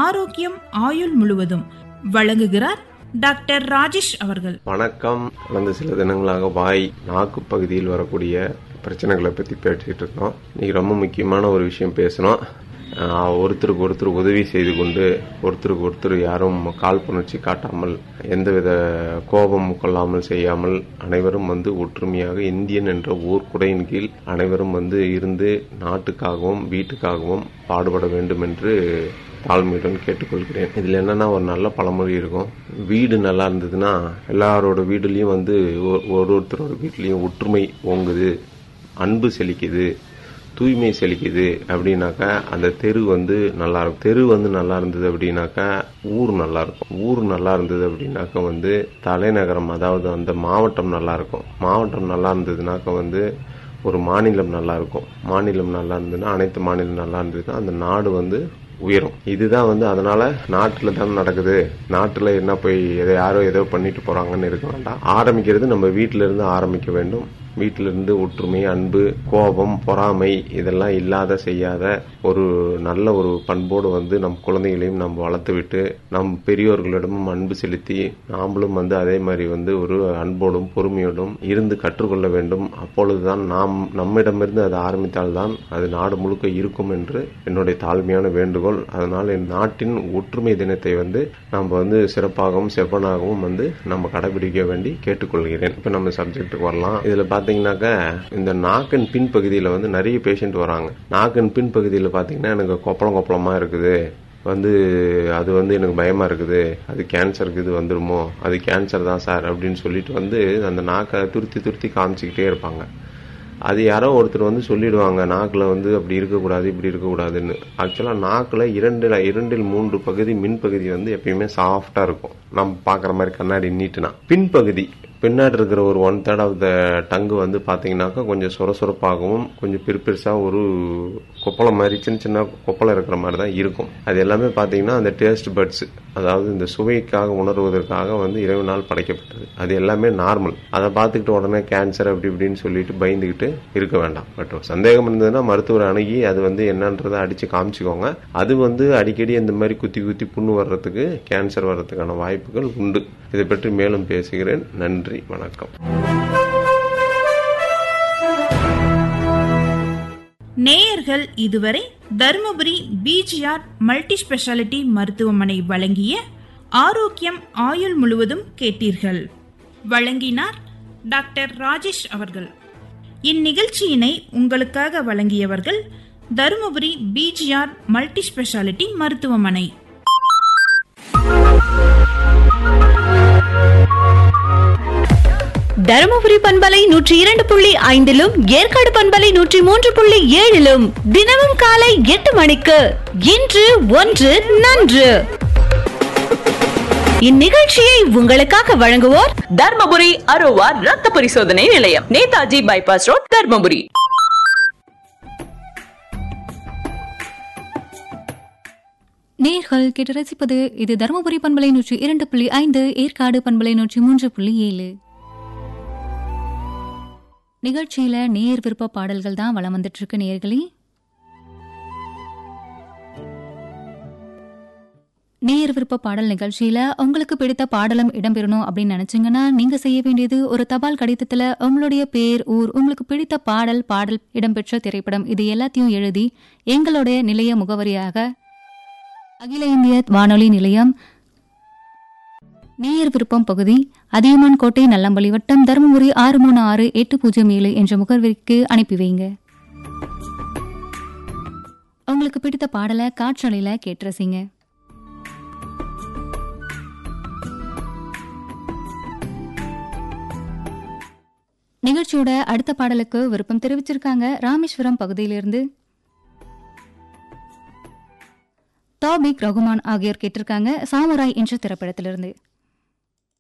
ஆரோக்கியம் ஆயுள் முழுவதும் வழங்குகிறார் டாக்டர் ராஜேஷ் அவர்கள் வணக்கம் கடந்த சில தினங்களாக வாய் நாக்கு பகுதியில் வரக்கூடிய பிரச்சனைகளை பற்றி பேசிட்டு இருக்கோம் இன்னைக்கு ரொம்ப முக்கியமான ஒரு விஷயம் பேசணும் ஆஹ் ஒருத்தருக்கு ஒருத்தர் உதவி செய்து கொண்டு ஒருத்தருக்கு ஒருத்தர் யாரும் காழ்ப்புணர்ச்சி காட்டாமல் எந்தவித கோபம் கொள்ளாமல் செய்யாமல் அனைவரும் வந்து ஒற்றுமையாக இந்தியன் என்ற ஊர் குடையின் கீழ் அனைவரும் வந்து இருந்து நாட்டுக்காகவும் வீட்டுக்காகவும் பாடுபட வேண்டும் என்று தாழ்மையுடன் கேட்டுக்கொள்கிறேன் இதில் என்னன்னா ஒரு நல்ல பழமொழி இருக்கும் வீடு நல்லா இருந்ததுன்னா எல்லாரோட வீடுலேயும் வந்து ஒரு ஒரு ஒருத்தரோட வீட்லேயும் ஒற்றுமை ஓங்குது அன்பு செழிக்குது தூய்மை செழிக்குது அப்படின்னாக்கா அந்த தெரு வந்து நல்லா இருக்கும் தெரு வந்து நல்லா இருந்தது அப்படின்னாக்கா ஊர் நல்லா இருக்கும் ஊர் நல்லா இருந்தது அப்படின்னாக்கா வந்து தலைநகரம் அதாவது அந்த மாவட்டம் நல்லா இருக்கும் மாவட்டம் நல்லா இருந்ததுனாக்கா வந்து ஒரு மாநிலம் நல்லா இருக்கும் மாநிலம் நல்லா இருந்ததுன்னா அனைத்து மாநிலம் நல்லா இருந்ததுன்னா அந்த நாடு வந்து உயரும் இதுதான் வந்து அதனால நாட்டுல தான் நடக்குது நாட்டுல என்ன போய் எதை யாரோ ஏதோ பண்ணிட்டு போறாங்கன்னு இருக்க வேண்டாம் ஆரம்பிக்கிறது நம்ம வீட்டில இருந்து ஆரம்பிக்க வேண்டும் வீட்டில இருந்து ஒற்றுமை அன்பு கோபம் பொறாமை இதெல்லாம் இல்லாத செய்யாத ஒரு நல்ல ஒரு பண்போடு வந்து நம் குழந்தைகளையும் நம்ம வளர்த்து விட்டு நம் பெரியோர்களிடமும் அன்பு செலுத்தி நாமளும் வந்து அதே மாதிரி வந்து ஒரு அன்போடும் பொறுமையோடும் இருந்து கற்றுக்கொள்ள வேண்டும் அப்பொழுதுதான் நாம் நம்மிடமிருந்து அது ஆரம்பித்தால்தான் அது நாடு முழுக்க இருக்கும் என்று என்னுடைய தாழ்மையான வேண்டுகோள் அதனால் என் நாட்டின் ஒற்றுமை தினத்தை வந்து நம்ம வந்து சிறப்பாகவும் செவ்வனாகவும் வந்து நம்ம கடைபிடிக்க வேண்டி கேட்டுக்கொள்கிறேன் இப்ப நம்ம சப்ஜெக்ட்டுக்கு வரலாம் இதுல பாத்தீங்கன்னாக்க இந்த நாக்கின் பின்பகுதியில வந்து நிறைய பேஷண்ட் வராங்க நாக்கின் பின்பகுதியில பாத்தீங்கன்னா எனக்கு கொப்பளம் கொப்பளமா இருக்குது வந்து அது வந்து எனக்கு பயமா இருக்குது அது கேன்சருக்கு இது வந்துருமோ அது கேன்சர் தான் சார் அப்படின்னு சொல்லிட்டு வந்து அந்த நாக்கை துருத்தி துருத்தி காமிச்சிக்கிட்டே இருப்பாங்க அது யாரோ ஒருத்தர் வந்து சொல்லிடுவாங்க நாக்கில் வந்து அப்படி இருக்கக்கூடாது இப்படி இருக்கக்கூடாதுன்னு ஆக்சுவலாக நாக்கில் இரண்டு இரண்டில் மூன்று பகுதி மின் பகுதி வந்து எப்பயுமே சாஃப்டாக இருக்கும் நம்ம பார்க்குற மாதிரி கண்ணாடி நீட்டுனா பின்பகுதி பின்னாடி இருக்கிற ஒரு one third of the tongue வந்து பார்த்தீங்கன்னாக்கா கொஞ்சம் சுரசுரப்பாகவும் கொஞ்சம் பெருசாக ஒரு கொப்பளம் மாதிரி சின்ன சின்ன கொப்பளம் இருக்கிற மாதிரி தான் இருக்கும் அது எல்லாமே பார்த்தீங்கன்னா அந்த டேஸ்ட் பட்ஸ் அதாவது இந்த சுவைக்காக உணர்வதற்காக வந்து இறைவனால் படைக்கப்பட்டது அது எல்லாமே நார்மல் அதை பார்த்துக்கிட்டு உடனே கேன்சர் அப்படி இப்படின்னு சொல்லிட்டு பயந்துக்கிட்டு இருக்க வேண்டாம் பட் சந்தேகம் இருந்ததுன்னா மருத்துவர் அணுகி அது வந்து என்னன்றதை அடிச்சு காமிச்சுக்கோங்க அது வந்து அடிக்கடி இந்த மாதிரி குத்தி குத்தி புண்ணு வர்றதுக்கு கேன்சர் வர்றதுக்கான வாய்ப்புகள் உண்டு இதை பற்றி மேலும் பேசுகிறேன் நன்றி வணக்கம் நேயர்கள் இதுவரை தருமபுரி பிஜிஆர் மல்டி ஸ்பெஷாலிட்டி மருத்துவமனை வழங்கிய ஆரோக்கியம் ஆயுள் முழுவதும் கேட்டீர்கள் வழங்கினார் டாக்டர் ராஜேஷ் அவர்கள் இந்நிகழ்ச்சியினை உங்களுக்காக வழங்கியவர்கள் தருமபுரி பிஜிஆர் மல்டி ஸ்பெஷாலிட்டி மருத்துவமனை தருமபுரி பண்பலை நூற்றி இரண்டு புள்ளி ஐந்திலும் ஏற்காடு பண்பலை நூற்றி மூன்று புள்ளி ஏழிலும் தினமும் காலை எட்டு மணிக்கு இன்று ஒன்று நன்று இந்நிகழ்ச்சியை உங்களுக்காக வழங்குவோர் தர்மபுரி அரோவா ரத்த பரிசோதனை நிலையம் நேதாஜி பைபாஸ் ரோட் தர்மபுரி நேர்கள் கேட்டு ரசிப்பது இது தருமபுரி பண்பலை நூற்றி இரண்டு புள்ளி ஐந்து ஏற்காடு பண்பலை நூற்றி மூன்று புள்ளி ஏழு நிகழ்ச்சியில நேர் விருப்ப பாடல்கள் தான் வளம் வந்துட்டு இருக்கு நேர்களே நேர் விருப்ப பாடல் நிகழ்ச்சியில உங்களுக்கு பிடித்த பாடலும் இடம்பெறணும் அப்படின்னு நினைச்சீங்கன்னா நீங்க செய்ய வேண்டியது ஒரு தபால் கடிதத்துல உங்களுடைய பேர் ஊர் உங்களுக்கு பிடித்த பாடல் பாடல் இடம்பெற்ற திரைப்படம் இது எல்லாத்தையும் எழுதி எங்களுடைய நிலைய முகவரியாக அகில இந்திய வானொலி நிலையம் நேயர் விருப்பம் பகுதி அதியமான் கோட்டை நல்லம்பள்ளி வட்டம் தருமபுரி ஆறு மூணு ஆறு எட்டு பூஜ்ஜியம் ஏழு என்ற முகவரிக்கு அனுப்பி வைங்க உங்களுக்கு பிடித்த பாடலை காற்றலையில கேட்டு ரசிங்க நிகழ்ச்சியோட அடுத்த பாடலுக்கு விருப்பம் தெரிவிச்சிருக்காங்க ராமேஸ்வரம் பகுதியிலிருந்து தாபிக் ரகுமான் ஆகியோர் கேட்டிருக்காங்க சாமுராய் என்ற திரைப்படத்திலிருந்து